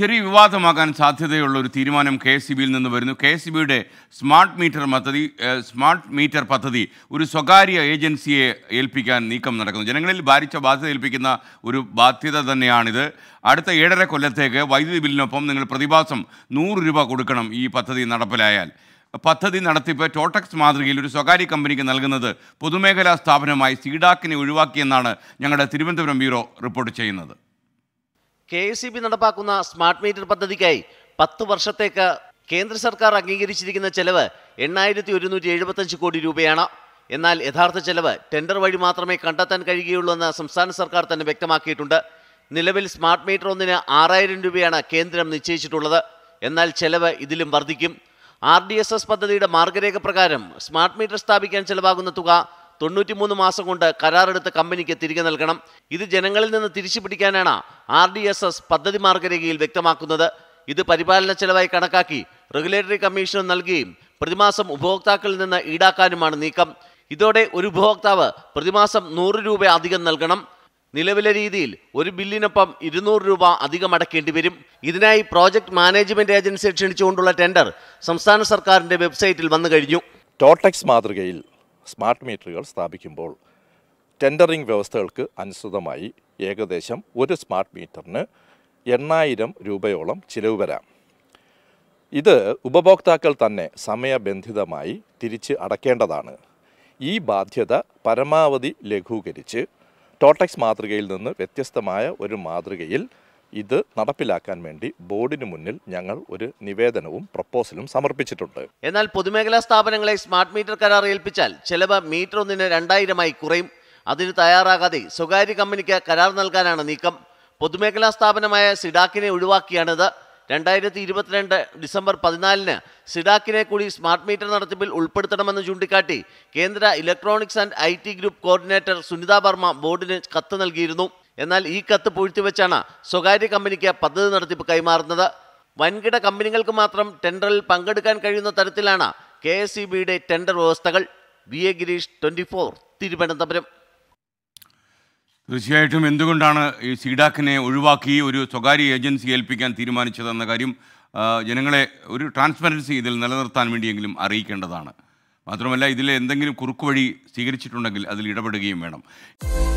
ചെറിയ വിവാദമാകാൻ സാധ്യതയുള്ള ഒരു തീരുമാനം കെ എസ് ബിയിൽ നിന്ന് വരുന്നു കെ എസ് ബിയുടെ സ്മാർട്ട് മീറ്റർ പദ്ധതി ഏഹ്, സ്മാർട്ട് മീറ്റർ പദ്ധതി ഒരു സ്വകാര്യ ഏജൻസിയെ ഏൽപ്പിക്കാൻ നീക്കം നടക്കുന്നു ജനങ്ങളിൽ ഭാരിച്ച ബാധ്യത ഏൽപ്പിക്കുന്ന ഒരു ബാധ്യത തന്നെയാണിത് അടുത്ത ഏഴര കൊല്ലത്തേക്ക് വൈദ്യുതി ബില്ലിനൊപ്പം നിങ്ങൾ പ്രതിമാസം നൂറ് രൂപ കൊടുക്കണം ഈ പദ്ധതി നടപ്പിലായാൽ പദ്ധതി നടത്തിപ്പ് ടോട്ടക്സ് മാതൃകയിൽ ഒരു സ്വകാര്യ കമ്പനിക്ക് നൽകുന്നത് പൊതുമേഖലാ സ്ഥാപനമായി സീഡാക്കിനെ ഒഴിവാക്കിയെന്നാണ് ഞങ്ങളുടെ തിരുവനന്തപുരം ബ്യൂറോ റിപ്പോർട്ട് ചെയ്യുന്നത് കെ എസ് ബി നടപ്പാക്കുന്ന സ്മാർട്ട് മീറ്റർ പദ്ധതിക്കായി പത്ത് വർഷത്തേക്ക് കേന്ദ്ര സർക്കാർ അംഗീകരിച്ചിരിക്കുന്ന ചെലവ് എണ്ണായിരത്തി ഒരുന്നൂറ്റി എഴുപത്തഞ്ച് കോടി രൂപയാണ് എന്നാൽ യഥാർത്ഥ ചെലവ് ടെൻഡർ വഴി മാത്രമേ കണ്ടെത്താൻ കഴിയുകയുള്ളൂ എന്ന് സംസ്ഥാന സർക്കാർ തന്നെ വ്യക്തമാക്കിയിട്ടുണ്ട് നിലവിൽ സ്മാർട്ട് മീറ്റർ ഒന്നിന് ആറായിരം രൂപയാണ് കേന്ദ്രം നിശ്ചയിച്ചിട്ടുള്ളത് എന്നാൽ ചെലവ് ഇതിലും വർദ്ധിക്കും ആർ ഡി എസ് എസ് പദ്ധതിയുടെ മാർഗരേഖ പ്രകാരം സ്മാർട്ട് മീറ്റർ സ്ഥാപിക്കാൻ ചെലവാകുന്ന തുക തൊണ്ണൂറ്റിമൂന്ന് മാസം കൊണ്ട് കരാറെടുത്ത കമ്പനിക്ക് തിരികെ നൽകണം ഇത് ജനങ്ങളിൽ നിന്ന് തിരിച്ചു പിടിക്കാനാണ് ആർ ഡി എസ് എസ് പദ്ധതി മാർഗരേഖയിൽ വ്യക്തമാക്കുന്നത് ഇത് പരിപാലന ചെലവായി കണക്കാക്കി റെഗുലേറ്ററി കമ്മീഷൻ നൽകുകയും പ്രതിമാസം ഉപഭോക്താക്കളിൽ നിന്ന് ഈടാക്കാനുമാണ് നീക്കം ഇതോടെ ഒരു ഉപഭോക്താവ് പ്രതിമാസം നൂറ് രൂപ അധികം നൽകണം നിലവിലെ രീതിയിൽ ഒരു ബില്ലിനൊപ്പം ഇരുന്നൂറ് രൂപ അധികം അടക്കേണ്ടി വരും ഇതിനായി പ്രോജക്ട് മാനേജ്മെന്റ് ഏജൻസിയെ ക്ഷണിച്ചുകൊണ്ടുള്ള ടെൻഡർ സംസ്ഥാന സർക്കാരിന്റെ വെബ്സൈറ്റിൽ വന്നു കഴിഞ്ഞു ടോട്ടക്സ് മാതൃകയിൽ സ്മാർട്ട് മീറ്ററുകൾ സ്ഥാപിക്കുമ്പോൾ ടെൻഡറിംഗ് വ്യവസ്ഥകൾക്ക് അനുസൃതമായി ഏകദേശം ഒരു സ്മാർട്ട് മീറ്ററിന് എണ്ണായിരം രൂപയോളം ചിലവ് വരാം ഇത് ഉപഭോക്താക്കൾ തന്നെ സമയബന്ധിതമായി തിരിച്ച് അടയ്ക്കേണ്ടതാണ് ഈ ബാധ്യത പരമാവധി ലഘൂകരിച്ച് ടോട്ടക്സ് മാതൃകയിൽ നിന്ന് വ്യത്യസ്തമായ ഒരു മാതൃകയിൽ ഇത് നടപ്പിലാക്കാൻ വേണ്ടി ബോർഡിന് മുന്നിൽ ഞങ്ങൾ ഒരു നിവേദനവും പ്രപ്പോസലും സമർപ്പിച്ചിട്ടുണ്ട് എന്നാൽ പൊതുമേഖലാ സ്ഥാപനങ്ങളെ സ്മാർട്ട് മീറ്റർ കരാർ ഏൽപ്പിച്ചാൽ ചെലവ് മീറ്റർ ഒന്നിന് രണ്ടായിരമായി കുറയും അതിന് തയ്യാറാകാതെ സ്വകാര്യ കമ്പനിക്ക് കരാർ നൽകാനാണ് നീക്കം പൊതുമേഖലാ സ്ഥാപനമായ സിഡാക്കിനെ ഒഴിവാക്കിയാണിത് രണ്ടായിരത്തി ഇരുപത്തിരണ്ട് ഡിസംബർ പതിനാലിന് സിഡാക്കിനെ കൂടി സ്മാർട്ട് മീറ്റർ നടത്തിപ്പിൽ ഉൾപ്പെടുത്തണമെന്ന് ചൂണ്ടിക്കാട്ടി കേന്ദ്ര electronics and I T group coordinator Sunitha Varma ബോർഡിന് കത്ത് നൽകിയിരുന്നു എന്നാൽ ഈ കത്ത് പൂഴ്ത്തിവെച്ചാണ് സ്വകാര്യ കമ്പനിക്ക് പദ്ധതി നടത്തിപ്പ് കൈമാറുന്നത് വൻകിട കമ്പനികൾക്ക് മാത്രം ടെൻഡറിൽ പങ്കെടുക്കാൻ കഴിയുന്ന തരത്തിലാണ് കെ എസ് ഇ ബിയുടെ ടെൻഡർ വ്യവസ്ഥകൾ V A Gireesh twenty four Thiruvananthapuram തീർച്ചയായിട്ടും എന്തുകൊണ്ടാണ് ഈ സീഡാക്കിനെ ഒഴിവാക്കി ഒരു സ്വകാര്യ ഏജൻസി ഏൽപ്പിക്കാൻ തീരുമാനിച്ചതെന്ന കാര്യം ആ, ജനങ്ങളെ ഒരു ട്രാൻസ്പെറൻസി ഇതിൽ നിലനിർത്താൻ വേണ്ടിയെങ്കിലും അറിയിക്കേണ്ടതാണ് മാത്രമല്ല ഇതിൽ എന്തെങ്കിലും കുറുക്കുവഴി സ്വീകരിച്ചിട്ടുണ്ടെങ്കിൽ അതിൽ ഇടപെടുകയും വേണം